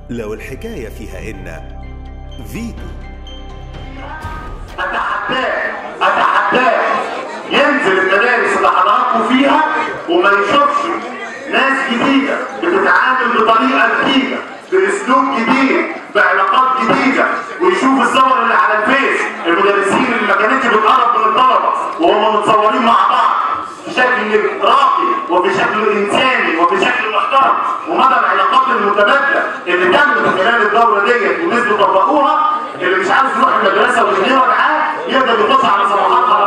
لو الحكاية فيها إن فيتو اتحداه اتحداه ينزل المدارس اللي حضراتكم فيها وما يشوفش ناس جديده بتتعامل بطريقه جديده باسلوب جديد بعلاقات جديده ويشوف الصور اللي على الفيس المدرسين اللي ما كانتش بتقرب من الطلبه وهم متصورين مع بعض بشكل راقي وبشكل انساني وبشكل محترم ومدى العلاقات المتبادله اللي تمت خلال الدوره ديت والناس بيطبقوها اللي مش عاوز يروح المدرسه واللي معاه يقدر يخش على صفحات